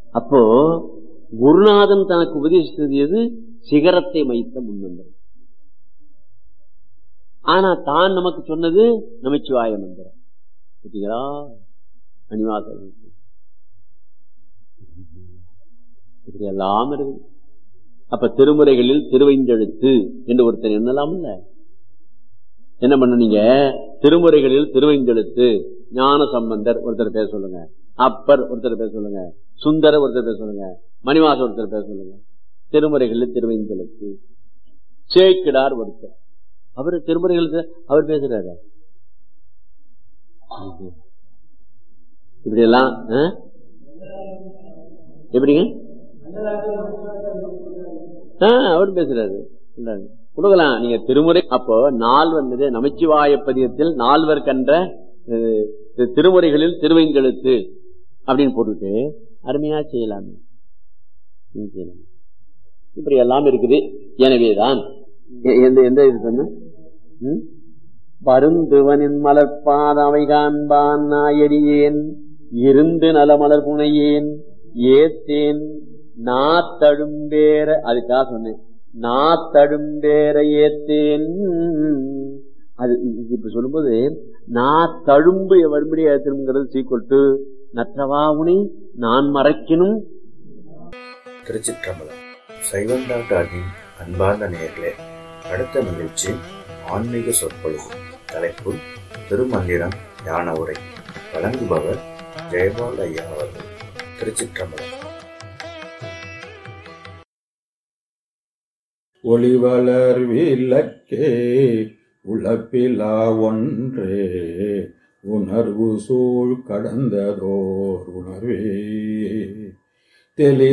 அப்போ குருநாதன் தனக்கு உபதேசித்தது எது சிகரத்தை மைத்த முன்மந்திரம் ஆனா தான் நமக்கு சொன்னது நமச்சிவாய மந்திரம் பார்த்தீங்களா மணிவாசல் இப்படி எல்லாம் இருக்குது அப்ப திருமுறைகளில் திருவைந்தெழுத்து என்று ஒருத்தர் எண்ணலாம்ல என்ன பண்ணீங்க திருமுறைகளில் திருவைந்தெழுத்து ஞான சம்பந்தர் ஒருத்தர் பேச சொல்லுங்க அப்பர் ஒருத்தர் பேச சொல்லுங்க சுந்தர ஒருத்தர் பேச சொல்லுங்க மணிவாச ஒருத்தர் பேச சொல்லுங்க திருமுறைகளில் திருவைந்தெழுத்து சேக்கிடார் ஒருத்தர் அவர் திருமுறைகள் அவர் பேசுறாரு இப்படி எல்லாம் எப்படிங்க அவர் பேசுறாரு கொடுக்கலாம் நீங்க திருமுறை அப்போ நாள் வந்தது நமச்சிவாய பதியத்தில் நால்வர் கன்ற திருமுறைகளில் திருவைந்தெழுத்து அப்படின்னு போட்டுட்டு அருமையா செய்யலாமே செய்யலாம் இப்படி எல்லாம் இருக்குது எனவேதான் எந்த எந்த இது சொன்ன பருந்துவனின் மலர்பாதவை காண்பான் நாயடியேன் இருந்து நலமலர் புனையேன் ஏத்தேன் நாத்தழும்பேர அதுக்காக சொன்னேன் நாத்தழும்பேர ஏத்தேன் அது இப்ப சொல்லும்போது நான் தழும்பு வரும்படி ஏத்தணுங்கிறது சீக்கிரட்டு நற்றவா உனை நான் மறைக்கணும் திருச்சிற்றம்பலம் சைவன் டாக்டரின் அன்பார்ந்த நேர்களே அடுத்த நிகழ்ச்சி ஆன்மீக சொற்பொழிவு தலைப்பு திருமந்திரம் ஞான உரை வழங்குபவர் ஜெயபால் ஐயா அவர்கள் திருச்சிற்றம்பலம் ஒளிவளர் விளக்கே உழப்பிலா ஒன்றே உணர்வு சூழ் கடந்ததோர் உணர்வே தெளி